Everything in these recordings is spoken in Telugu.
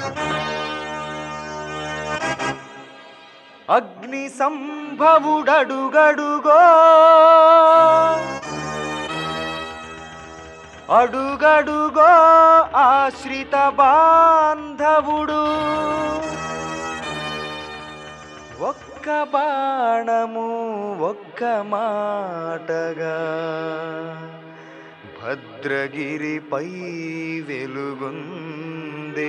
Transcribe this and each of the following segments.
అగ్ని సంభవుడడుగడుగో అడుగడుగో ఆశ్రిత బాంధవుడు ఒక్క బాణము ఒక్క మాటగా భద్రగిరిపై వెలుగుందే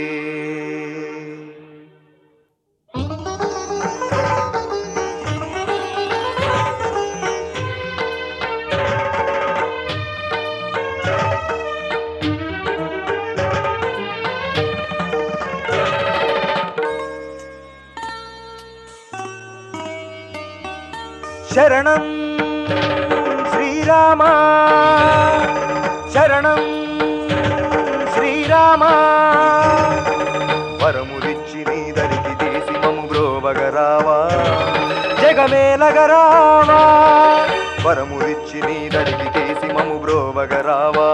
శరణం శ్రీరామ శరణం శ్రీరామ వరములిచ్చి నీ దరికి తీసి మము బ్రోవగరావా జగమేలగరావా వరములిచ్చి నీ దరికి తీసి మము బ్రోవగరావా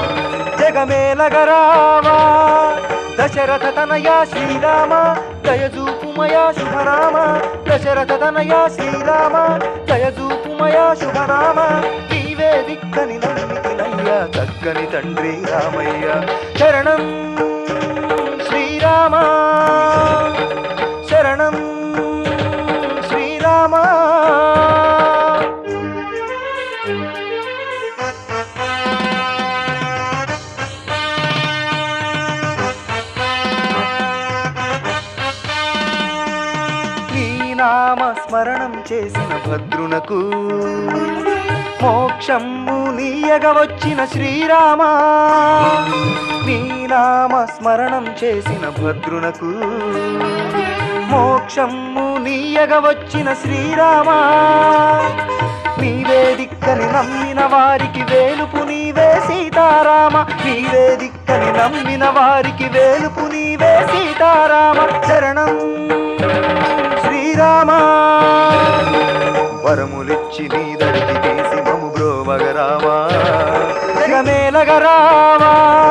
జగమేలగరావా దశరథ తనయ శ్రీరామ దయజూపుమయ శుభనామ దశరథ తనయ శ్రీరామ దయజూపుమయ శుభనామ నీవే దిక్కని నమ్మితినయ్య చక్కని తండ్రి రామయ్య శరణం శ్రీరామ శరణం శ్రీరామ నీ నామ స్మరణం చేసిన భద్రునకు మోక్షము నీయగ వచ్చిన శ్రీరామ నీ నామ స్మరణం చేసిన భద్రునకు మోక్షము నీయగ వచ్చిన శ్రీరామ నీవే దిక్కని నమ్మిన వారికి వేలుపు నీవే సీతారామ నీవే దిక్కని నమ్మిన వారికి వేలుపు నీవే సీతారామ శరణం శ్రీరామ వరములిచ్చి నీ దరికి తీసి మము బ్రోవగరావా జగమేలగరావా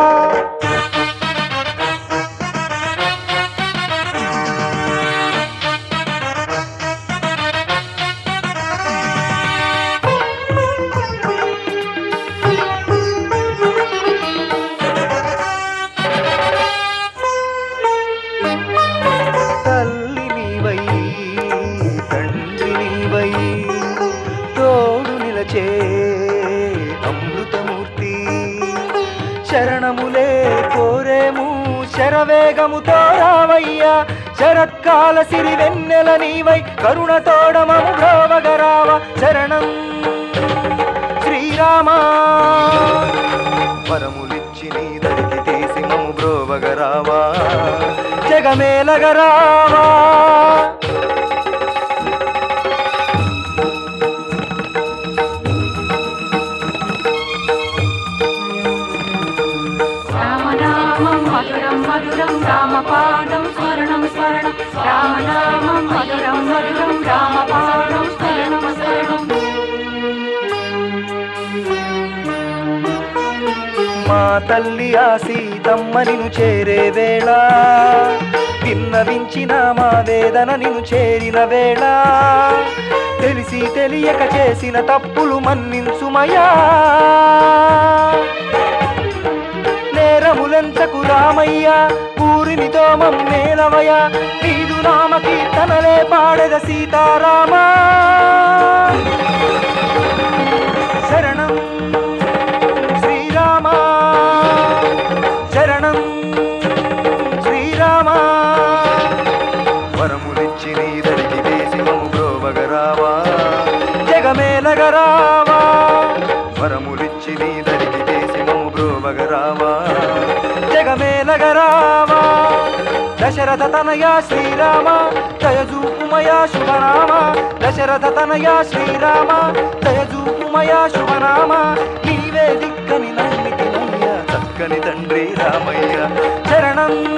తల్లి నీవై తండ్రి నీవై తోడు నిలచే అమృతమూర్తి శరణములే కోరేము శరవేగముతో రావయ్యా శరత్కాల సిరి వెన్నెల నీవై కరుణ తోడమము భ్రోవగరావ శరణం శ్రీరామ వరములిచ్చి నీ దరికి తీసి మము బ్రోవగరావా జగమేలగరావా రామనామం మధురం మధురం రామపాదం స్మరణం స్మరణం రామనామం మధురం మధురం రామపాదం స్మరణం స్మరణం మా తల్లి ఆ సీతమ్మ నిన్ను చేరే వేళ విన్నవించిన మా వేదన నిన్ను చేరిన వేళ తెలిసి తెలియక చేసిన తప్పులు మన్నించుమయా నేరములెంతకు రామయ్య ఊరినితో మమ్మేలవయ నీదు నామ కీర్తనలే పాడెద సీతారామా శరణం శ్రీరామ శరణం శ్రీరామ వరములిచ్చి నీ దరికి వేసి మము బ్రోవగరావా జగమేలగరావా వరములిచ్చి నీ దరికి వేసి మము బ్రోవగరావా జగమేలగరావా దశరథ తనయ శ్రీరామ దయజూపుమయ శుభనామ దశరథ తనయ శ్రీరామ దయజూపుమయ శుభనామ నీవే దిక్కని నమ్మితినయ్య చక్కని తండ్రి రామయ్య శరణం